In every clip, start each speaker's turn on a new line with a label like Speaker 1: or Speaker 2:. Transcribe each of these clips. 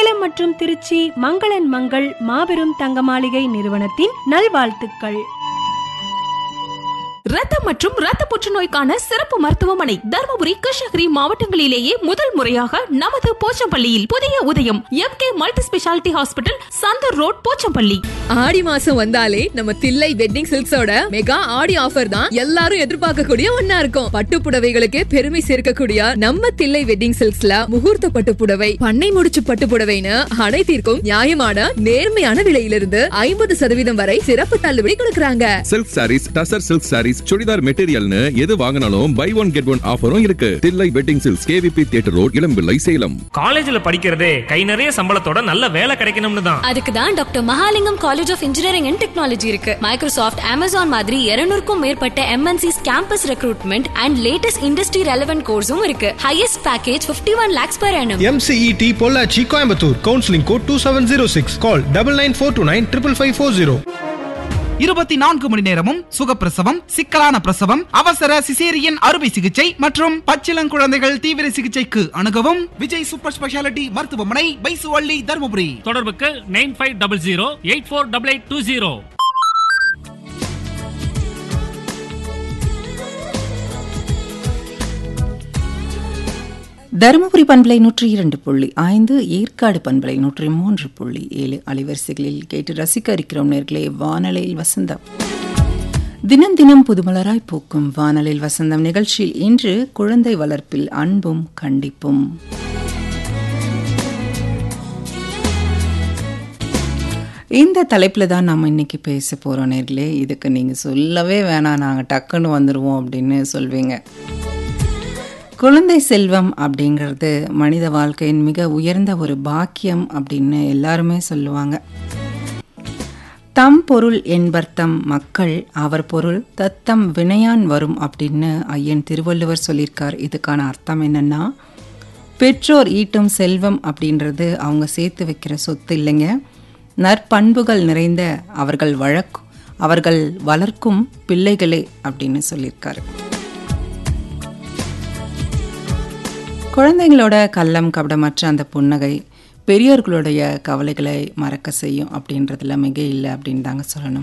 Speaker 1: சேலம் மற்றும் திருச்சி மங்களன் மங்கள் மாபெரும் தங்க மாளிகை நிறுவனத்தின் நல்வாழ்த்துக்கள்
Speaker 2: ரத்தம் மற்றும் ரத்த புற்றுநோய்க்கான சிறப்பு மருத்துவமனை தருமபுரி கிருஷ்ணகிரி மாவட்டங்களிலேயே முதல் முறையாக நமது போச்சம்பள்ளியில் புதிய Udhayam M K multi speciality hospital Santhoor road Pochampalli
Speaker 3: ஆடி மாசம் வந்தாலே நம்ம தில்லை வெட்டிங் சில்க்ஸோட மெகா ஆடி ஆஃபர் தான் எல்லாரும் எதிர்பார்க்கக்கூடிய ஒன்னா இருக்கும் பட்டு புடவைகளுக்கு பெருமை சேர்க்கக்கூடிய நம்ம தில்லை வெட்டிங் சில்க்ஸ்ல முகூர்த்த பட்டு புடவை பண்ணை முடிச்சு பட்டு புடவைன்னு அனைத்திற்கும் நியாயமான நேர்மையான விலையிலிருந்து ஐம்பது சதவீதம் வரை சிறப்பு தள்ளுபடி கொடுக்கறாங்க
Speaker 4: silk sarees tussar silk sarees churidar மெட்டீரியல்னு எது வாங்கினாலும் பை ஒன் கெட் ஒன் ஆஃபரும் இருக்கு Thillai wedding silks KVP theatre road Elampillai Salem
Speaker 5: காலேஜ்ல படிக்கிறதே கை நிறைய சம்பளத்தோட நல்ல வேலை கிடைக்கணும்னு தான்
Speaker 6: அதுக்கு தான் doctor Mahalingam college of engineering and technology இருக்கு மைக்ரோசாஃப்ட் அமேசான் மாதிரி 200 மேற்பட்ட MNCs campus recruitment and latest industry relevant கோர்ஸும் இருக்கு highest package 51 one lakhs per annum
Speaker 7: MCET Pollachi Coimbatore counselling code two seven zero six call double nine four two nine triple five four zero
Speaker 8: இருபத்தி நான்கு மணி நேரமும் சுகப்பிரசவம் சிக்கலான பிரசவம் அவசர சிசேரியன் அறுவை சிகிச்சை மற்றும் பச்சிளங்குழந்தைகள் தீவிர சிகிச்சைக்கு அணுகவும் விஜய் சூப்பர் ஸ்பெஷாலிட்டி மருத்துவமனை பைசுவள்ளி தருமபுரி
Speaker 5: தொடர்புக்கு nine five double zero eight four double eight two zero
Speaker 9: Dharmapuri பண்பலை நூற்றி இரண்டு புள்ளி ஐந்து ஏற்காடு பண்பலை நூற்றி மூன்று புள்ளி ஏழு அலைவரிசைகளில் கேட்டு ரசிக்க இருக்கிறோம் நேர்களே வானலையில் வசந்தம் தினம் தினம் புதுமலராய் பூக்கும் வானலில் வசந்தம் நிகழ்ச்சியில் இன்று குழந்தை வளர்ப்பில் அன்பும் கண்டிப்பும் இந்த தலைப்பில் தான் நம்ம இன்னைக்கு பேச போகிறோம் நேர்களே இதுக்கு நீங்கள் சொல்லவே வேணாம் நாங்கள் டக்குன்னு வந்துடுவோம் அப்படின்னு சொல்வீங்க குழந்தை செல்வம் அப்படிங்கிறது மனித வாழ்க்கையின் மிக உயர்ந்த ஒரு பாக்கியம் அப்படின்னு எல்லாருமே சொல்லுவாங்க தம் பொருள் என்பர்த்தம் மக்கள் அவர் பொருள் தத்தம் வினையான் வரும் அப்படின்னு ஐயன் திருவள்ளுவர் சொல்லியிருக்கார் இதுக்கான அர்த்தம் என்னன்னா பெற்றோர் ஈட்டும் செல்வம் அப்படின்றது அவங்க சேர்த்து வைக்கிற சொத்து இல்லைங்க நற்பண்புகள் நிறைந்த அவர்கள் வழக்கு அவர்கள் வளர்க்கும் பிள்ளைகளே அப்படின்னு சொல்லியிருக்காரு குழந்தைங்களோட கள்ளம் கபடமற்ற அந்த புன்னகை பெரியோர்களுடைய கவலைகளை மறக்க செய்யும் அப்படின்றதுல மிக இல்லை அப்படின்னு தாங்க சொல்லணும்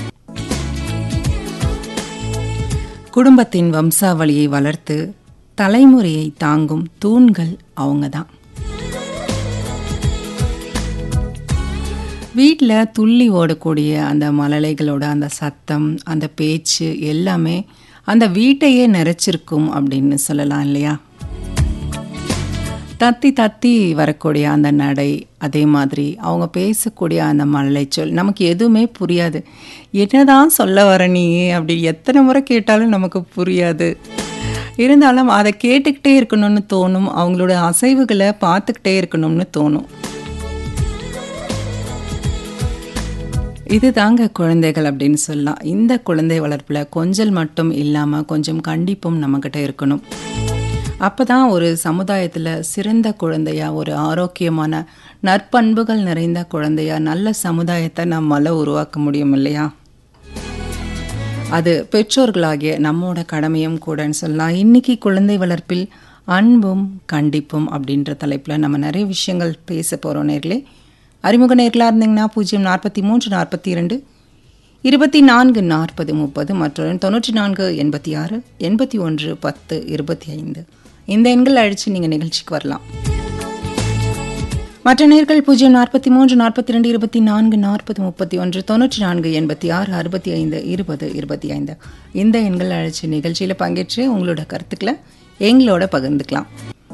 Speaker 9: குடும்பத்தின் வம்சாவளியை வளர்த்து தலைமுறையை தாங்கும் தூண்கள் அவங்க தான் வீட்டில் துள்ளி ஓடக்கூடிய அந்த மழலைகளோட அந்த சத்தம் அந்த பேச்சு எல்லாமே அந்த வீட்டையே நிறைச்சிருக்கும் அப்படின்னு சொல்லலாம் இல்லையா தத்தி தத்தி வரக்கூடிய அந்த நடை அதே மாதிரி அவங்க பேசக்கூடிய அந்த மழலைச்சொல் நமக்கு எதுவுமே புரியாது என்னதான் சொல்ல வர நீ அப்படி எத்தனை முறை கேட்டாலும் நமக்கு புரியாது இருந்தாலும் அதை கேட்டுக்கிட்டே இருக்கணும்னு தோணும் அவங்களோட அசைவுகளை பார்த்துக்கிட்டே இருக்கணும்னு தோணும் இது தாங்க குழந்தைகள் அப்படின்னு சொல்லலாம் இந்த குழந்தை வளர்ப்பில் கொஞ்சல் மட்டும் இல்லாமல் கொஞ்சம் கண்டிப்பும் நம்மக்கிட்ட இருக்கணும் அப்போ தான் ஒரு சமுதாயத்தில் சிறந்த குழந்தையா ஒரு ஆரோக்கியமான நற்பண்புகள் நிறைந்த குழந்தையா நல்ல சமுதாயத்தை நம்மால் உருவாக்க முடியும் இல்லையா அது பெற்றோர்களாகிய நம்மோட கடமையும் கூடன்னு சொல்லலாம் இன்னைக்கு குழந்தை வளர்ப்பில் அன்பும் கண்டிப்பும் அப்படின்ற தலைப்பில் நம்ம நிறைய விஷயங்கள் பேச போகிறோம் நேர்களே அறிமுக நேர்களாக இருந்தீங்கன்னா பூஜ்ஜியம் நாற்பத்தி மூன்று நாற்பத்தி இரண்டு இருபத்தி நான்கு நாற்பது முப்பது மற்றொரு தொண்ணூற்றி நான்கு எண்பத்தி ஆறு எண்பத்தி ஒன்று பத்து இருபத்தி ஐந்து இந்த எண்கள் அழித்து நீங்கள் நிகழ்ச்சிக்கு வரலாம் மற்ற நேர்கள் பூஜ்ஜியம் நாற்பத்தி மூன்று நாற்பத்தி ரெண்டு இருபத்தி நான்கு நாற்பது முப்பத்தி ஒன்று தொண்ணூற்றி நான்கு எண்பத்தி ஆறு அறுபத்தி ஐந்து இருபது இருபத்தி ஐந்து இந்த எண்கள் அழைச்சி நிகழ்ச்சியில் பங்கேற்று உங்களோட கருத்துக்களை எங்களோட பகிர்ந்துக்கலாம்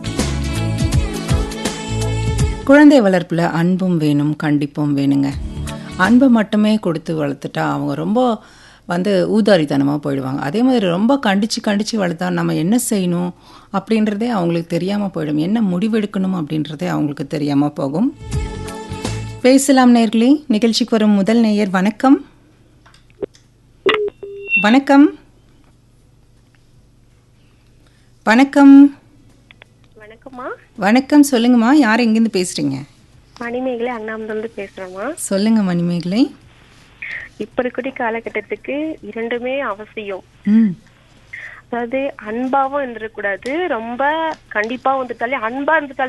Speaker 9: குழந்தை வளர்ப்பில் அன்பும் வேணும் கண்டிப்பும் வேணுங்க அன்பை மட்டுமே கொடுத்து வளர்த்துட்டா அவங்க ரொம்ப வந்து ஊதாரித்தனமாக போயிடுவாங்க அதே மாதிரி ரொம்ப கண்டித்து கண்டித்து வளர்த்தா நம்ம என்ன செய்யணும் அப்படின்றதே அவங்களுக்கு தெரியாமல் போயிடும் என்ன முடிவெடுக்கணும் அப்படின்றதே அவங்களுக்கு தெரியாமல் போகும் பேசலாம் நேர்களே நிகழ்ச்சிக்கு வரும் முதல் நேயர் வணக்கம் வணக்கம் வணக்கம்
Speaker 10: வணக்கம்மா
Speaker 9: வணக்கம் சொல்லுங்கம்மா யார் எங்கேருந்து பேசுறீங்க
Speaker 10: மணிமேகலை அண்ணாமதுலேருந்து பேசுகிறேம்மா
Speaker 9: சொல்லுங்க மணிமேகலை
Speaker 10: இப்போ இருக்கக்கூடிய காலகட்டத்துக்கு இரண்டுமே அவசியம்
Speaker 9: ம்
Speaker 10: அதாவது அன்பாவும் இருந்துடக்கூடாது ரொம்ப கண்டிப்பாகவும் இருந்துட்டாலே அன்பா இருந்துட்டாலே